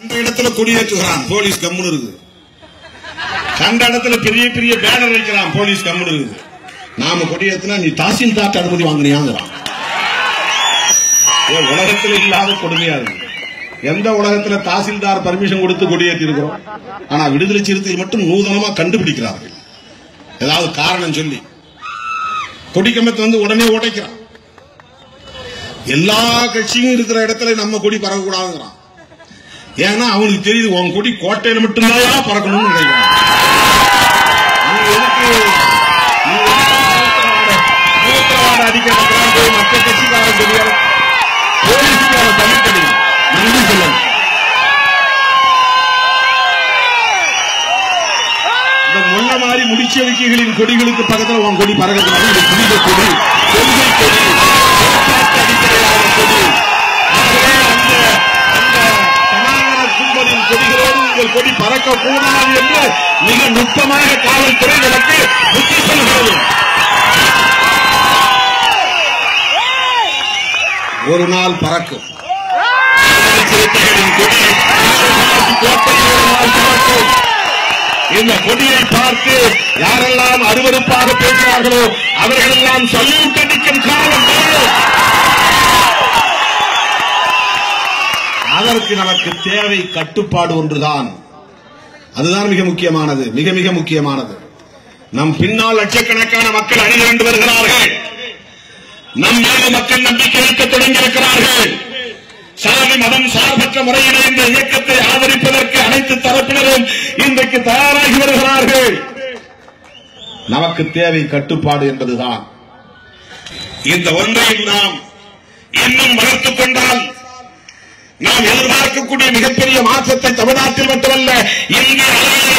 அந்த இடத்துல கொடியேற்றுகிறான் போலீஸ் கம்முன்னு இருக்குது கண்ட இடத்துல பெரிய பெரிய பேனர் வைக்கிறான் போலீஸ் கம்முன்னு இருக்குது நாம கொடியேற்றினா நீ தாசில்தார் அனுமதி வாங்கினியாங்கிறான் ஏன் உலகத்துல இல்லாத கொடுமையா இருக்கு எந்த உலகத்துல தாசில்தார் பர்மிஷன் கொடுத்து கொடியேற்றி இருக்கிறோம் ஆனா விடுதலை சிறுத்தைகள் மட்டும் நூதனமா கண்டுபிடிக்கிறார்கள் ஏதாவது காரணம் சொல்லி கொடிக்கம்பத்தை வந்து உடனே உடைக்கிறான் எல்லா கட்சியும் இருக்கிற இடத்துல நம்ம கொடி பறக்கக்கூடாதுங்கிறான் ஏன்னா அவனுக்கு தெரியுது உன் கொடி கோட்டையில மட்டும்தான் பறக்கணும்னு நினைக்கிறான் நீ எதுக்கு நீ எதுக்கு மூத்தரவாட- மூத்தரவாட அடிக்க வைக்கிறான் போய் மற்ற கட்சிக்காரன் தெரியாது போலீஸுக்கு அவன் தள்ளித்தடி நன்றி சொல்லணும் இந்த முன்ன மாதிரி முடிச்செவிக்கைகளின் கொடிகளுக்கு பக்கத்துல உன் கொடி பறக்கக்கூடாது இது புனித கொடி கொள்கை கொடி கோட்பாட்டு அடிப்படையிலான கொடி ஆகவே அந்த அந்த சனாதன கும்பலின் கொடிகளோடு உங்கள் கொடி பறக்கக்கூடாது என்று மிக நுட்பமாக காவல்துறை நமக்கு புத்தி சொல்கிறது ஒரு நாள் பறக்கும் சிறுத்தைகளின் கொடி கோட்டையில் ஒரு நாள் பறக்கும் இந்த கொடியை பார்த்து யாரெல்லாம் அருவருப்பாக பேசுகிறார்களோ அவர்களெல்லாம் சல்யூட் அடிக்கும் காலம் வரும். அதற்கு நமக்கு தேவை கட்டுப்பாடு ஒன்றுதான் அதுதான் மிக முக்கியமானது மிக மிக முக்கியமானது நம் பின்னால் லட்சக்கணக்கான மக்கள் அணிதிரண்டு வருகிறார்கள் நம் மீது மக்கள் நம்பிக்கை வைக்க தொடங்கியிருக்கிறார்கள் சாதி மதம் சார்பற்ற முறையில் இந்த இயக்கத்தை ஆதரிப்பதற்கு அனைத்து தரப்பினரும் இன்றைக்கு தயாராகி வருகிறார்கள் நமக்கு தேவை கட்டுப்பாடு என்பதுதான் இந்த ஒன்றையும் நாம் இன்னும் வளர்த்துக் கொண்டால் நாம் எதிர்பார்க்கக்கூடிய மிகப்பெரிய மாற்றத்தை தமிழ்நாட்டில் மட்டுமல்ல இந்திய அளவில்